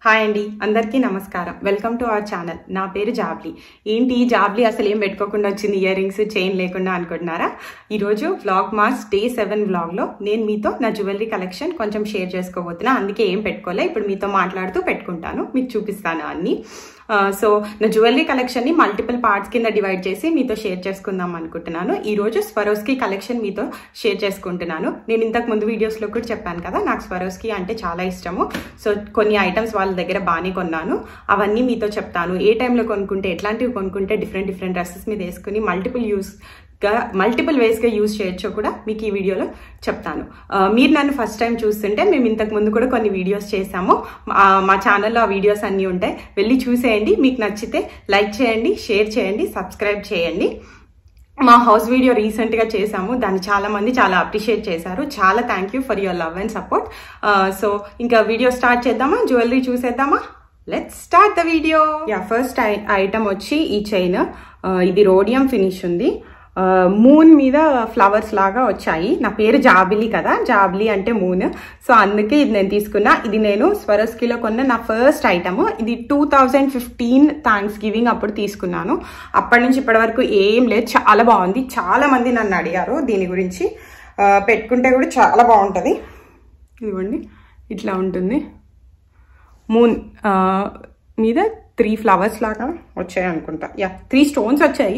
Hi అండి అందరికీ నమస్కారం వెల్కమ్ టు అవర్ ఛానల్ నా పేరు జాబ్లీ ఏంటి ఈ జాబ్లీ అసలు ఏం పెట్టుకోకుండా వచ్చింది ఇయర్ రింగ్స్ చైన్ లేకుండా అనుకుంటున్నారా ఈరోజు వ్లాగ్ మాస్ డే సెవెన్ వ్లాగ్లో నేను మీతో నా జ్యువెలరీ కలెక్షన్ కొంచెం షేర్ చేసుకోబోతున్నా అందుకే ఏం పెట్టుకోలే ఇప్పుడు మీతో మాట్లాడుతూ పెట్టుకుంటాను మీకు చూపిస్తాను అన్ని సో నా జ్యువెలరీ కలెక్షన్ని మల్టిపుల్ పార్ట్స్ కింద డివైడ్ చేసి మీతో షేర్ చేసుకుందాం అనుకుంటున్నాను ఈ రోజు స్వరోస్కి కలెక్షన్ మీతో షేర్ చేసుకుంటున్నాను నేను ఇంతకు ముందు వీడియోస్లో కూడా చెప్పాను కదా నాకు స్వరోస్కి అంటే చాలా ఇష్టము సో కొన్ని ఐటమ్స్ వాళ్ళ దగ్గర బాగానే కొన్నాను అవన్నీ మీతో చెప్తాను ఏ టైంలో కొనుక్కుంటే ఎట్లాంటివి కొనుక్కుంటే డిఫరెంట్ డిఫరెంట్ డ్రెస్సెస్ మీద వేసుకుని మల్టిపుల్ యూస్ గా మల్టిపుల్ వేస్గా యూజ్ చేయొచ్చో కూడా మీకు ఈ వీడియోలో చెప్తాను ఆ, మీరు నన్ను ఫస్ట్ టైం చూస్తుంటే మేము ఇంతకు ముందు కూడా కొన్ని వీడియోస్ చేసాము ఆ, మా ఛానల్లో ఆ వీడియోస్ అన్నీ ఉంటాయి వెళ్ళి చూసేయండి మీకు నచ్చితే లైక్ చేయండి షేర్ చేయండి సబ్స్క్రైబ్ చేయండి మా హౌస్ వీడియో రీసెంట్గా చేసాము దాన్ని చాలా మంది చాలా అప్రిషియేట్ చేశారు చాలా thank you for your love and support so ఇంకా వీడియో స్టార్ట్ చేద్దామా జ్యువెలరీ చూసేద్దామా let's start the video yeah first item వచ్చి ఈ చైన్ ఇది రోడియం ఫినిష్ ఉంది మూన్ మీద ఫ్లవర్స్ లాగా వచ్చాయి నా పేరు జాబిలి కదా జాబిలి అంటే మూన్ సో అందుకే ఇది నేను తీసుకున్నా ఇది నేను స్వరస్కిలో కొన్న నా ఫస్ట్ ఐటమ్ ఇది two thousand fifteen Thanksgiving అప్పుడు తీసుకున్నాను అప్పటి నుంచి ఇప్పటి వరకు ఏం లేదు చాలా బాగుంది చాలా మంది నన్ను అడిగారు దీని గురించి ఆ, పెట్టుకుంటే కూడా చాలా బాగుంటుంది ఇదిగోండి ఇట్లా ఉంటుంది మూన్ ఆ, మీద త్రీ ఫ్లవర్స్ లాగా వచ్చాయి అనుకుంటా యా త్రీ స్టోన్స్ వచ్చాయి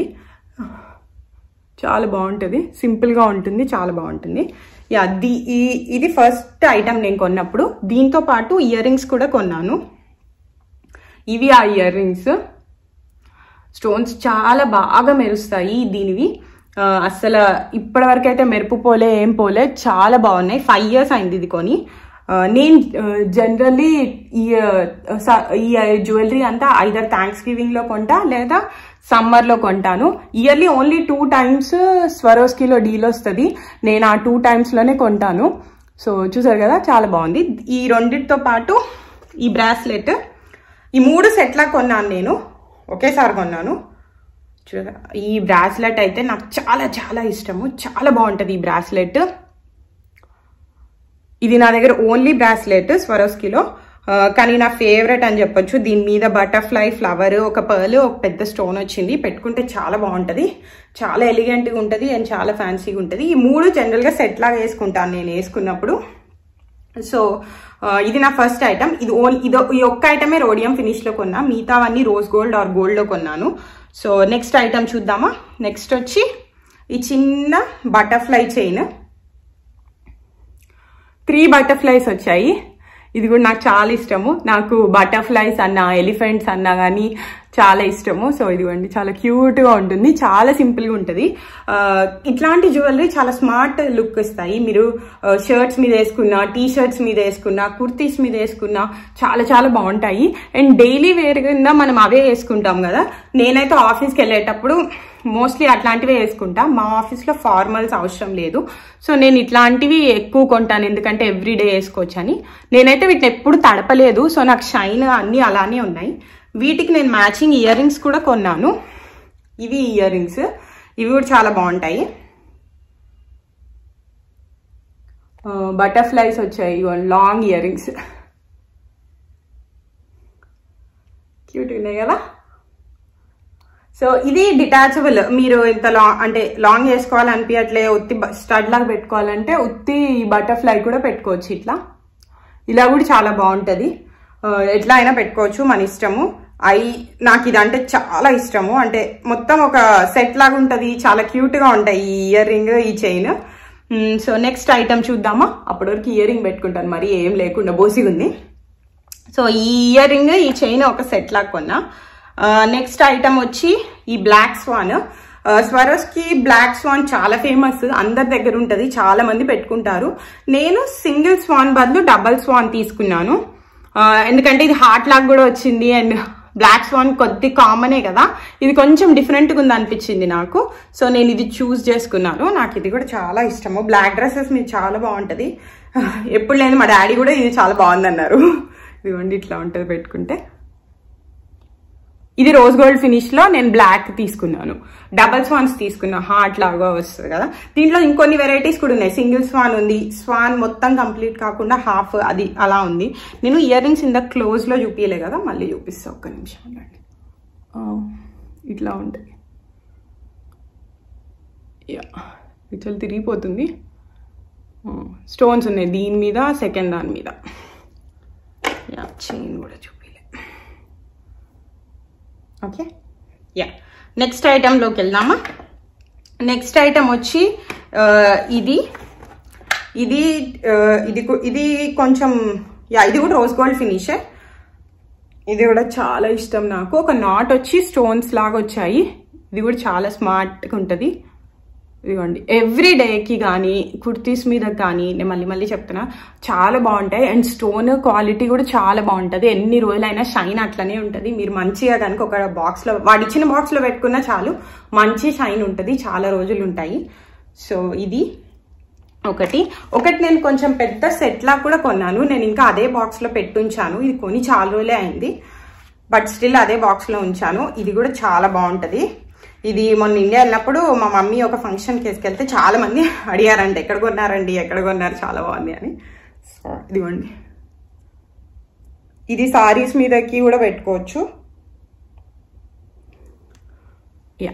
చాలా బాగుంటుంది సింపుల్గా ఉంటుంది చాలా బాగుంటుంది యా ది ఈ ఇది ఫస్ట్ ఐటమ్ నేను కొన్నప్పుడు దీంతో పాటు ఇయర్ రింగ్స్ కూడా కొన్నాను ఇవి ఆ ఇయర్ రింగ్స్ స్టోన్స్ చాలా బాగా మెరుస్తాయి దీనివి ఆ, అస్సలు ఇప్పటివరకు అయితే మెరుపు పోలే ఏం పోలే చాలా బాగున్నాయి ఫైవ్ ఇయర్స్ అయింది ఇది కొని ఆ, నేను జనరల్లీ ఈ ఆ, స- ఈ జ్యువెలరీ అంతా ఐదర్ థ్యాంక్స్ గివింగ్లో కొంటా లేదా సమ్మర్లో కొంటాను ఇయర్లీ ఓన్లీ టూ టైమ్స్ స్వరోస్కిలో డీల్ వస్తుంది నేను ఆ టూ టైమ్స్లోనే కొంటాను సో చూసారు కదా చాలా బాగుంది ఈ రెండిటితో పాటు ఈ బ్రాస్లెట్ ఈ మూడు సెట్లా కొన్నాను నేను ఒకేసారి కొన్నాను చూడ ఈ బ్రాస్లెట్ అయితే నాకు చాలా చాలా ఇష్టము చాలా బాగుంటుంది ఈ బ్రాస్లెట్ ఇది నా దగ్గర ఓన్లీ బ్రాస్లెట్ స్వరోస్కిలో ఆ, కానీ నా ఫేవరెట్ అని చెప్పొచ్చు దీని మీద బటర్ఫ్లై ఫ్లవర్ ఒక పర్ల్ ఒక పెద్ద స్టోన్ వచ్చింది పెట్టుకుంటే చాలా బాగుంటుంది చాలా ఎలిగెంట్గా ఉంటుంది అండ్ చాలా ఫ్యాన్సీగా ఉంటుంది ఈ మూడు జనరల్గా సెట్ లాగా వేసుకుంటాను నేను వేసుకున్నప్పుడు సో ఆ, ఇది నా ఫస్ట్ ఐటమ్ ఇది ఓన్ ఇది ఈ ఒక్క ఐటమే రోడియం ఫినిష్లో కొన్నా మిగతావన్నీ రోజ్ గోల్డ్ ఆర్ గోల్డ్లో కొన్నాను సో నెక్స్ట్ ఐటమ్ చూద్దామా నెక్స్ట్ వచ్చి ఈ చిన్న బటర్ఫ్లై చైన్ త్రీ బటర్ఫ్లైస్ వచ్చాయి ఇది కూడా నాకు చాలా ఇష్టము నాకు బటర్ఫ్లైస్ అన్న ఎలిఫెంట్స్ అన్నా కానీ చాలా ఇష్టము సో ఇదిగోండి చాలా క్యూట్గా ఉంటుంది చాలా సింపుల్గా ఉంటుంది ఆ, ఇట్లాంటి జ్యువెలరీ చాలా స్మార్ట్ లుక్ ఇస్తాయి మీరు షర్ట్స్ మీద వేసుకున్నా టీ షర్ట్స్ మీద వేసుకున్నా కుర్తీస్ మీద వేసుకున్నా చాలా చాలా బాగుంటాయి అండ్ డైలీ వేర్ కింద మనం అవే వేసుకుంటాం కదా నేనైతే ఆఫీస్కి వెళ్ళేటప్పుడు మోస్ట్లీ అట్లాంటివే వేసుకుంటా మా ఆఫీస్లో ఫార్మల్స్ అవసరం లేదు సో నేను ఇట్లాంటివి ఎక్కువ కొంటాను ఎందుకంటే ఎవ్రీడే వేసుకోవచ్చు అని నేనైతే వీటిని ఎప్పుడు తడపలేదు సో నాకు షైన్ అన్నీ అలానే ఉన్నాయి వీటికి నేను మ్యాచింగ్ ఇయర్ రింగ్స్ కూడా కొన్నాను ఇవి ఇయర్ రింగ్స్ ఇవి కూడా చాలా బాగుంటాయి బటర్ఫ్లైస్ వచ్చాయి లాంగ్ ఇయర్ రింగ్స్ క్యూట్ ఉన్నాయి కదా సో ఇది డిటాచబుల్ మీరు ఇంత లాంగ్ అంటే లాంగ్ వేసుకోవాలనిపించట్లే ఉత్తి స్టడ్ లాగా పెట్టుకోవాలంటే ఉత్తి బటర్ఫ్లై కూడా పెట్టుకోవచ్చు ఇట్లా ఇలా కూడా చాలా బాగుంటుంది ఆ, ఎట్లా అయినా పెట్టుకోవచ్చు మన ఇష్టము ఐ నాకు ఇది అంటే చాలా ఇష్టము అంటే మొత్తం ఒక సెట్ లాగా ఉంటుంది చాలా క్యూట్గా ఉంటాయి ఈ ఇయర్ రింగ్ ఈ చైన్ సో నెక్స్ట్ ఐటమ్ చూద్దామా అప్పటి వరకు ఇయర్ రింగ్ పెట్టుకుంటాను మరి ఏం లేకుండా బోసిగా ఉంది సో ఈ ఇయర్ రింగ్ ఈ చైన్ ఒక సెట్ లాగా కొన్నా నెక్స్ట్ ఐటమ్ వచ్చి ఈ black swan Swarovski black swan చాలా ఫేమస్ అందరి దగ్గర ఉంటుంది చాలా మంది పెట్టుకుంటారు నేను సింగిల్ స్వాన్ బదులు డబల్ స్వాన్ తీసుకున్నాను ఆ, ఎందుకంటే ఇది హార్ట్ లాగా కూడా వచ్చింది అండ్ బ్లాక్ స్వాన్ కొద్ది కామనే కదా ఇది కొంచెం డిఫరెంట్గా ఉంది అనిపించింది నాకు సో నేను ఇది చూస్ చేసుకున్నాను నాకు ఇది కూడా చాలా ఇష్టము బ్లాక్ డ్రెస్సెస్ మీద చాలా బాగుంటుంది ఎప్పుడు లేదు మా డాడీ కూడా ఇది చాలా బాగుంది అన్నారు ఇదిగోండి ఇట్లా ఉంటుంది పెట్టుకుంటే ఇది రోజ్ గోల్డ్ ఫినిష్ లో నేను బ్లాక్ తీసుకున్నాను డబల్ స్వాన్స్ తీసుకున్నా హార్ట్ లాగా వస్తుంది కదా దీంట్లో ఇంకొన్ని వెరైటీస్ కూడా ఉన్నాయి సింగిల్ స్వాన్ ఉంది స్వాన్ మొత్తం కంప్లీట్ కాకుండా హాఫ్ అది అలా ఉంది నేను ఇయర్ రింగ్స్ ఇంత క్లోజ్ లో చూపించలే కదా మళ్ళీ చూపిస్తా ఒక్క నిమిషం ఉండండి. ఆ, ఇట్లా ఉంటుంది యా ఇట్లా తిరిగిపోతుంది స్టోన్స్ ఉన్నాయి దీని మీద సెకండ్ దాని మీద యా చైన్ కూడా చూపిలే ఓకే యా నెక్స్ట్ ఐటెంలోకి వెళ్దామా నెక్స్ట్ ఐటెం వచ్చి ఆ, ఇది ఇది ఆ, ఇది కు- ఇది కొంచెం యా ఇది కూడా రోజ్ గోల్డ్ ఫినిషే ఇది కూడా చాలా ఇష్టం నాకు ఒక నాట్ వచ్చి స్టోన్స్ లాగా వచ్చాయి ఇది కూడా చాలా స్మార్ట్గా ఉంటుంది ఇదిగోండి ఎవ్రీ డేకి కానీ కుర్తీస్ మీద కానీ నేను మళ్ళీ మళ్ళీ చెప్తున్నా చాలా బాగుంటాయి అండ్ స్టోన్ క్వాలిటీ కూడా చాలా బాగుంటుంది ఎన్ని రోజులైనా షైన్ అట్లనే ఉంటుంది మీరు మంచిగా కనుక ఒక బాక్స్లో వాడి ఇచ్చిన బాక్స్లో పెట్టుకున్నా చాలు మంచి షైన్ ఉంటుంది చాలా రోజులు ఉంటాయి సో ఇది ఒకటి ఒకటి నేను కొంచెం పెద్ద సెట్ లా కూడా కొన్నాను నేను ఇంకా అదే బాక్స్ లో పెట్టుంచాను ఇది కొని చాలా రోజులే అయింది బట్ స్టిల్ అదే బాక్స్ లో ఉంచాను ఇది కూడా చాలా బాగుంటది ఇది మొన్న ఇండియా వెళ్ళినప్పుడు మా మమ్మీ ఒక ఫంక్షన్ కేసుకెళ్తే చాలా మంది అడిగారంట ఎక్కడ కొన్నారండి ఎక్కడ కొన్నారు చాలా బాగుంది అని సో ఇదిగోండి ఇది సారీస్ మీదకి కూడా పెట్టుకోవచ్చు యా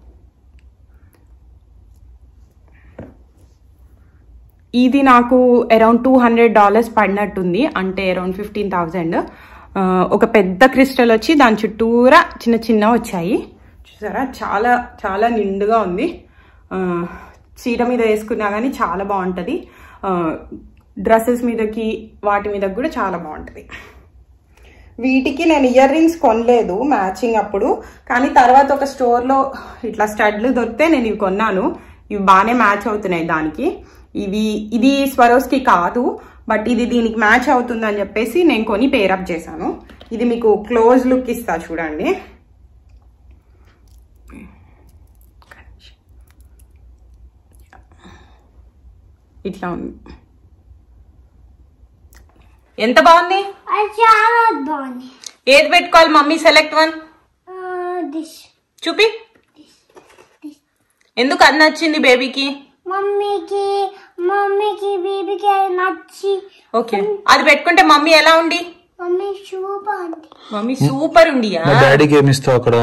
ఇది నాకు అరౌండ్ టూ హండ్రెడ్ డాలర్స్ పడినట్టుంది అంటే అరౌండ్ ఫిఫ్టీన్ థౌజండ్ ఒక పెద్ద క్రిస్టల్ వచ్చి దాని చుట్టూరా చిన్న చిన్న వచ్చాయి చూసారా చాలా చాలా నిండుగా ఉంది ఆ, చీర మీద వేసుకున్నా కానీ చాలా బాగుంటుంది డ్రెస్సెస్ మీదకి వాటి మీద కూడా చాలా బాగుంటుంది వీటికి నేను ఇయర్ రింగ్స్ కొనలేదు మ్యాచింగ్ అప్పుడు కానీ తర్వాత ఒక స్టోర్లో ఇట్లా స్టడ్లు దొరికితే నేను ఇవి కొన్నాను ఇవి బాగానే మ్యాచ్ అవుతున్నాయి దానికి ఇవి ఇది స్వరోస్కి కాదు బట్ ఇది దీనికి మ్యాచ్ అవుతుంది అని చెప్పేసి నేను కొని పేరప్ చేశాను ఇది మీకు క్లోజ్ లుక్ ఇస్తా చూడండి ఇట్లా ఉంది ఎంత బాగుంది అది చాలా బాగుంది ఏది పెట్టుకోవాలి మమ్మీ సెలెక్ట్ వన్ డిష్ చూపి ఎందుకు అది నచ్చింది బేబీకి మమ్మీకి మమ్మీకి బేబీకి అది నచ్చి ఓకే అది పెట్టుకుంటే మమ్మీ ఎలా ఉండి మమ్మీ షూ బాగుంది మమ్మీ సూపర్ ఉండియా మా డాడీకి ఏమి ఇస్తావు అక్కడ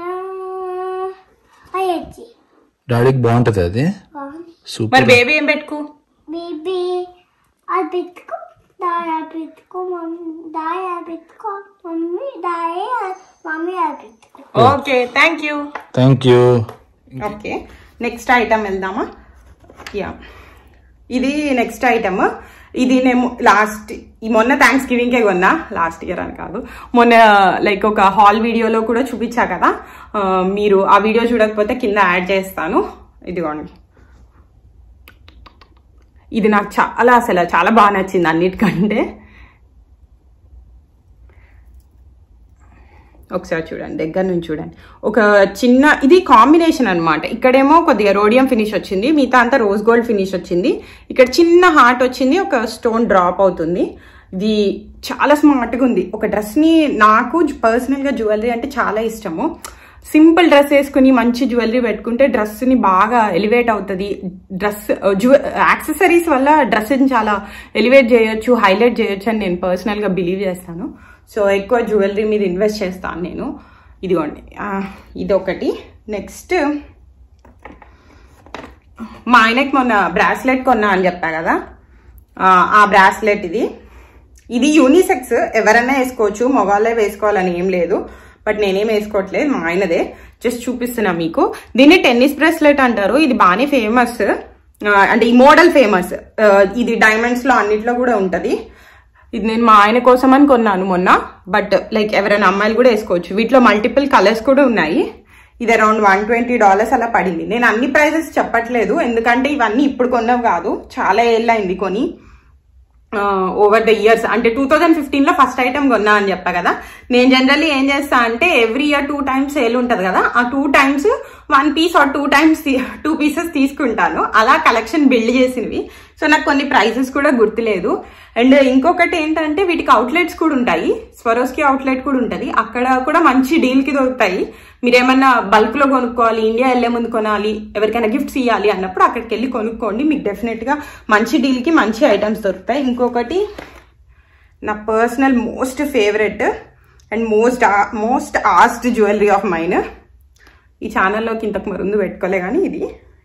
అయ్యచ్చి డాడీకి బాగుంటది అది బాగుంది మరి సూపర్ బేబీ ఏం పెట్టుకు బేబీ అది పెట్టుకో దాయా పెట్టుకో మమ్మీ దాయా పెట్టుకో మమ్మీ దాయే మమ్మీ అది పెట్టుకో okay thank you thank you okay next item వెళ్దామా యా ఇది నెక్స్ట్ ఐటమ్ ఇది నేను లాస్ట్ ఈ మొన్న థ్యాంక్స్ గివింగ్కే కొన్నా లాస్ట్ ఇయర్ అని కాదు మొన్న లైక్ ఒక హాల్ వీడియోలో కూడా చూపించా కదా ఆ, మీరు ఆ వీడియో చూడకపోతే కింద యాడ్ చేస్తాను ఇదిగోండి ఇది నాకు చాలా అసలు చాలా బాగా నచ్చింది అన్నిటికంటే ఒకసారి చూడండి దగ్గర నుంచి చూడండి ఒక చిన్న ఇది కాంబినేషన్ అన్నమాట ఇక్కడేమో కొద్దిగా రోడియం ఫినిష్ వచ్చింది మిగతా అంతా రోజ్ గోల్డ్ ఫినిష్ వచ్చింది ఇక్కడ చిన్న హార్ట్ వచ్చింది ఒక స్టోన్ డ్రాప్ అవుతుంది ఇది చాలా స్మార్ట్గా ఉంది ఒక డ్రెస్ని నాకు పర్సనల్గా జ్యువెలరీ అంటే చాలా ఇష్టము సింపుల్ డ్రెస్ వేసుకుని మంచి జ్యువెలరీ పెట్టుకుంటే డ్రెస్ని బాగా ఎలివేట్ అవుతుంది డ్రెస్ జ్యువ యాక్సెసరీస్ వల్ల డ్రెస్ని చాలా ఎలివేట్ చేయొచ్చు హైలైట్ చేయొచ్చు అని నేను పర్సనల్గా బిలీవ్ చేస్తాను సో ఎక్కువ జ్యువెలరీ మీద ఇన్వెస్ట్ చేస్తాను నేను ఇదిగోండి ఆ, ఇది ఒకటి నెక్స్ట్ మా ఆయనకి మొన్న బ్రాస్లెట్ కొన్నా అని చెప్పా కదా ఆ, ఆ బ్రాస్లెట్ ఇది ఇది యూనిసెక్స్ ఎవరైనా వేసుకోవచ్చు మగవాళ్ళే వేసుకోవాలని ఏం లేదు బట్ నేనేం వేసుకోవట్లేదు మా ఆయనదే జస్ట్ చూపిస్తున్నా మీకు దీన్ని టెన్నిస్ బ్రాస్లెట్ అంటారు ఇది బాగానే ఫేమస్ అంటే ఈ మోడల్ ఫేమస్ ఇది డైమండ్స్ లో అన్నిట్లో కూడా ఉంటది ఇది నేను మా ఆయన కోసం అని కొన్నాను మొన్న బట్ లైక్ ఎవరైనా అమ్మాయిలు కూడా వేసుకోవచ్చు వీటిలో మల్టిపుల్ కలర్స్ కూడా ఉన్నాయి ఇది అరౌండ్ వన్ ట్వంటీ డాలర్స్ అలా పడింది నేను అన్ని ప్రైజెస్ చెప్పట్లేదు ఎందుకంటే ఇవన్నీ ఇప్పుడు కొన్నవి కాదు చాలా ఏళ్ళైంది కొని ఓవర్ ద ఇయర్స్ అంటే టూ థౌజండ్ ఫిఫ్టీన్ లో ఫస్ట్ ఐటమ్ కొన్నా అని చెప్పా కదా నేను జనరల్లీ ఏం చేస్తా అంటే every year two times sale ఉంటది కదా ఆ two times one piece or two times two pieces తీసుకుంటాను అలా కలెక్షన్ బిల్డ్ చేసినవి సో నాకు కొన్ని ప్రైజెస్ కూడా గుర్తులేదు అండ్ ఇంకొకటి ఏంటంటే వీటికి అవుట్లెట్స్ కూడా ఉంటాయి స్వరోస్కి అవుట్లెట్ కూడా ఉంటుంది అక్కడ కూడా మంచి డీల్కి దొరుకుతాయి మీరు ఏమన్నా బల్క్లో కొనుక్కోవాలి ఇండియా వెళ్ళే ముందు కొనాలి ఎవరికైనా గిఫ్ట్స్ ఇవ్వాలి అన్నప్పుడు అక్కడికి వెళ్ళి కొనుక్కోండి మీకు డెఫినెట్గా మంచి డీల్కి మంచి ఐటమ్స్ దొరుకుతాయి ఇంకొకటి నా personal most favourite and most most ఆస్ట్ జ్యువెలరీ ఆఫ్ మైన్ ఈ ఛానల్లోకి ఇంతకు ముందు పెట్టుకోలే కానీ ఇది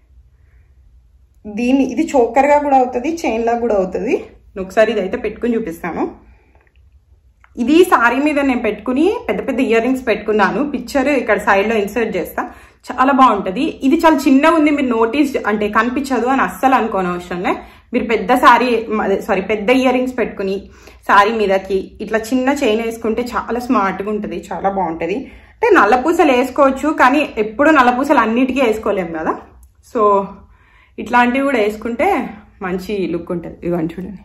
దీన్ని ఇది చోకర్గా కూడా అవుతుంది చైన్లా కూడా అవుతుంది నేను ఒకసారి ఇది అయితే పెట్టుకుని చూపిస్తాను ఇది సారీ మీద నేను పెట్టుకుని పెద్ద పెద్ద ఇయర్ రింగ్స్ పెట్టుకున్నాను పిక్చర్ ఇక్కడ సైడ్లో ఇన్సర్ట్ చేస్తా చాలా బాగుంటుంది ఇది చాలా చిన్నగా ఉంది మీరు నోటీస్ అంటే కనిపించదు అని అస్సలు అనుకోని అవసరంలే మీరు పెద్ద సారీ సారీ పెద్ద ఇయర్ రింగ్స్ పెట్టుకుని సారీ మీదకి ఇట్లా చిన్న చైన్ వేసుకుంటే చాలా స్మార్ట్గా ఉంటుంది చాలా బాగుంటుంది అంటే నల్లపూసలు వేసుకోవచ్చు కానీ ఎప్పుడు నల్లపూసలు అన్నిటికీ వేసుకోలేము కదా సో ఇట్లాంటివి కూడా వేసుకుంటే మంచి లుక్ ఉంటుంది ఇవన్నీ చూడండి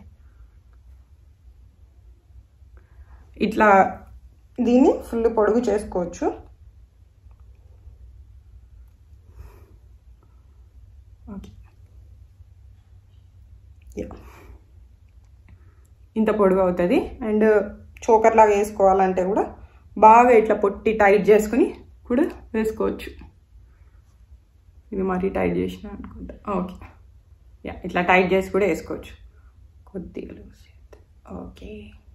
ఇట్లా దీన్ని ఫుల్ పొడుగు చేసుకోవచ్చు ఓకే యా ఇంత పొడుగు అవుతుంది అండ్ చోకర్ లాగా వేసుకోవాలంటే కూడా బాగా ఇట్లా పొట్టి టైట్ చేసుకుని కూడా వేసుకోవచ్చు ఇది మరీ టైట్ చేసిన అనుకుంటా ఓకే యా ఇట్లా టైట్ చేసి కూడా వేసుకోవచ్చు కొద్దిగా లూజ్ ఓకే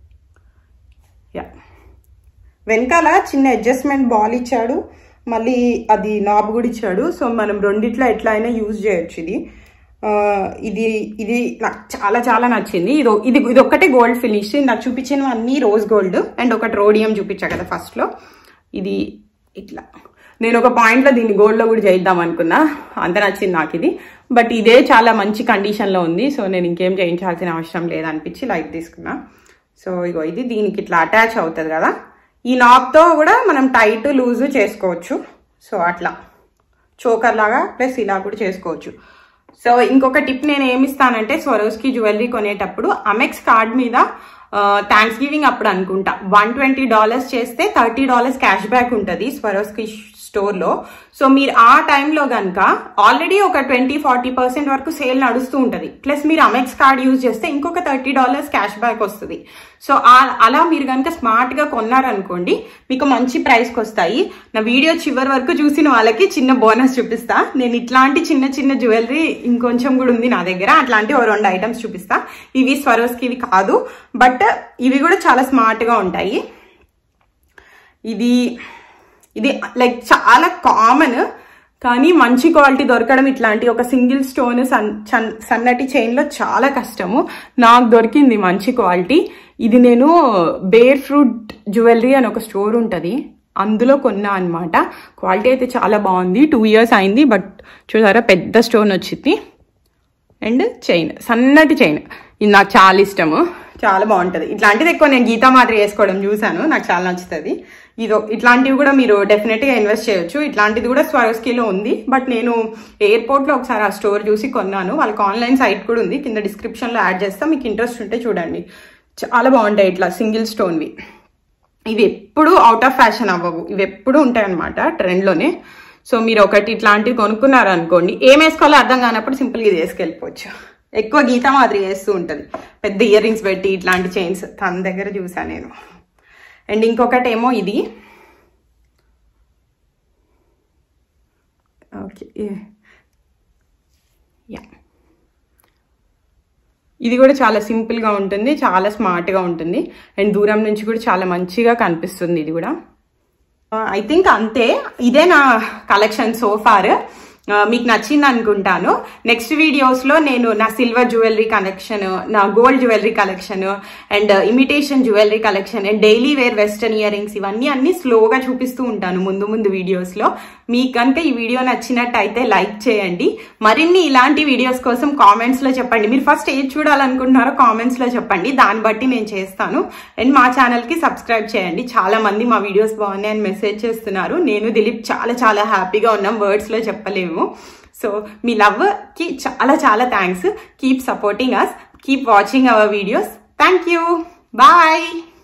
యా వెనకాల చిన్న అడ్జస్ట్మెంట్ బాల్ ఇచ్చాడు మళ్ళీ అది నాబ్ కూడా ఇచ్చాడు సో మనం రెండిట్లో ఎట్లా అయినా యూజ్ చేయొచ్చు ఇది ఆ, ఇది ఇది నాకు చాలా చాలా నచ్చింది ఇది ఇది ఇది ఒక్కటే గోల్డ్ ఫినిష్ నాకు చూపించినవి అన్ని రోజ్ గోల్డ్ అండ్ ఒకటి రోడియం చూపించా కదా ఫస్ట్లో ఇది ఇట్లా నేను ఒక పాయింట్లో దీన్ని గోల్డ్లో కూడా చేద్దాం అనుకున్నా అంత నచ్చింది నాకు ఇది బట్ ఇదే చాలా మంచి కండిషన్లో ఉంది సో నేను ఇంకేం చేయించాల్సిన అవసరం లేదనిపించి లైట్ తీసుకున్నా సో ఇగో ఇది దీనికి ఇట్లా అటాచ్ అవుతుంది కదా ఈ నాబ్తో కూడా మనం టైట్ లూజ్ చేసుకోవచ్చు సో అట్లా చోకర్ లాగా ప్లస్ ఇలా కూడా చేసుకోవచ్చు సో ఇంకొక టిప్ నేను ఏమి ఇస్తానంటే స్వరోస్కి జ్యువెలరీ కొనేటప్పుడు అమెక్స్ కార్డ్ మీద థ్యాంక్స్ గివింగ్ అప్పుడు అనుకుంటా వన్ ట్వంటీ డాలర్స్ చేస్తే థర్టీ డాలర్స్ క్యాష్ బ్యాక్ ఉంటుంది స్వరోస్కి స్టోర్లో సో మీరు ఆ టైంలో కనుక ఆల్రెడీ ఒక ట్వంటీ ఫార్టీ పర్సెంట్ వరకు సేల్ నడుస్తూ ఉంటుంది ప్లస్ మీరు అమెక్స్ కార్డ్ యూజ్ చేస్తే ఇంకొక థర్టీ డాలర్స్ క్యాష్ బ్యాక్ వస్తుంది సో ఆ- అలా మీరు కనుక స్మార్ట్గా కొన్నారనుకోండి మీకు మంచి ప్రైస్కి వస్తాయి నా వీడియో చివరి వరకు చూసిన వాళ్ళకి చిన్న బోనస్ చూపిస్తా నేను ఇట్లాంటి చిన్న చిన్న జ్యువెలరీ ఇంకొంచెం కూడా ఉంది నా దగ్గర అట్లాంటి ఓ రెండు ఐటమ్స్ చూపిస్తా ఇవి స్వరోస్కి ఇవి కాదు బట్ ఇవి కూడా చాలా స్మార్ట్గా ఉంటాయి ఇది ఇది లైక్ చాలా కామన్ కానీ మంచి క్వాలిటీ దొరకడం ఇట్లాంటి ఒక సింగిల్ స్టోన్ సన్ చన్- సన్నటి చైన్లో చాలా కష్టము నాకు దొరికింది మంచి క్వాలిటీ ఇది నేను బేర్ ఫ్రూట్ జ్యువెలరీ అని ఒక స్టోర్ ఉంటుంది అందులో కొన్నా అనమాట క్వాలిటీ అయితే చాలా బాగుంది టూ ఇయర్స్ అయింది బట్ చూసారా పెద్ద స్టోన్ వచ్చింది అండ్ చైన్ సన్నటి చైన్ ఇది నాకు చాలా ఇష్టము చాలా బాగుంటుంది ఇట్లాంటిది ఎక్కువ నేను గీతా మాదిరి వేసుకోవడం చూశాను నాకు చాలా నచ్చుతుంది ఇది ఇట్లాంటివి కూడా మీరు డెఫినెట్గా ఇన్వెస్ట్ చేయొచ్చు ఇట్లాంటిది కూడా స్వరోస్కీలో ఉంది బట్ నేను ఎయిర్పోర్ట్లో ఒకసారి ఆ స్టోర్ చూసి కొన్నాను వాళ్ళకి ఆన్లైన్ సైట్ కూడా ఉంది కింద డిస్క్రిప్షన్లో యాడ్ చేస్తా మీకు ఇంట్రెస్ట్ ఉంటే చూడండి చాలా బాగుంటాయి ఇట్లా సింగిల్ స్టోన్వి ఇవి ఎప్పుడు అవుట్ ఆఫ్ ఫ్యాషన్ అవ్వవు ఇవి ఎప్పుడు ఉంటాయి అనమాట ట్రెండ్లోనే సో మీరు ఒకటి ఇట్లాంటివి కొనుక్కున్నారు అనుకోండి ఏం వేసుకోవాలో అర్థం కానప్పుడు సింపుల్గా ఇది వేసుకెళ్ళిపోవచ్చు ఎక్కువ గీత మాదిరి వేస్తూ ఉంటుంది పెద్ద ఇయర్ రింగ్స్ పెట్టి ఇట్లాంటి చైన్స్ తన దగ్గర చూసాను నేను అండ్ ఇంకొకటి ఏమో ఇది ఓకే యా ఇది కూడా చాలా సింపుల్గా ఉంటుంది చాలా స్మార్ట్గా ఉంటుంది అండ్ దూరం నుంచి కూడా చాలా మంచిగా కనిపిస్తుంది ఇది కూడా ఐ థింక్ అంతే ఇదే నా కలెక్షన్ సో ఫార్ మీకు నచ్చింది అనుకుంటాను నెక్స్ట్ వీడియోస్లో నేను నా సిల్వర్ జ్యువెలరీ కలెక్షన్ నా gold jewellery collection and imitation jewellery collection and daily wear western earrings ఇవన్నీ అన్ని స్లోగా చూపిస్తూ ఉంటాను ముందు ముందు వీడియోస్లో మీకు కనుక ఈ వీడియో నచ్చినట్టయితే లైక్ చేయండి మరిన్ని ఇలాంటి వీడియోస్ కోసం కామెంట్స్లో చెప్పండి మీరు ఫస్ట్ ఏది చూడాలనుకుంటున్నారో కామెంట్స్లో చెప్పండి దాన్ని బట్టి నేను చేస్తాను అండ్ మా ఛానల్కి సబ్స్క్రైబ్ చేయండి చాలా మంది మా వీడియోస్ బాగున్నాయని మెసేజ్ చేస్తున్నారు నేను దిలీప్ చాలా చాలా హ్యాపీగా ఉన్నాం వర్డ్స్లో చెప్పలేము సో మీ లవ్కి చాలా చాలా thanks keep supporting us keep watching our videos thank you bye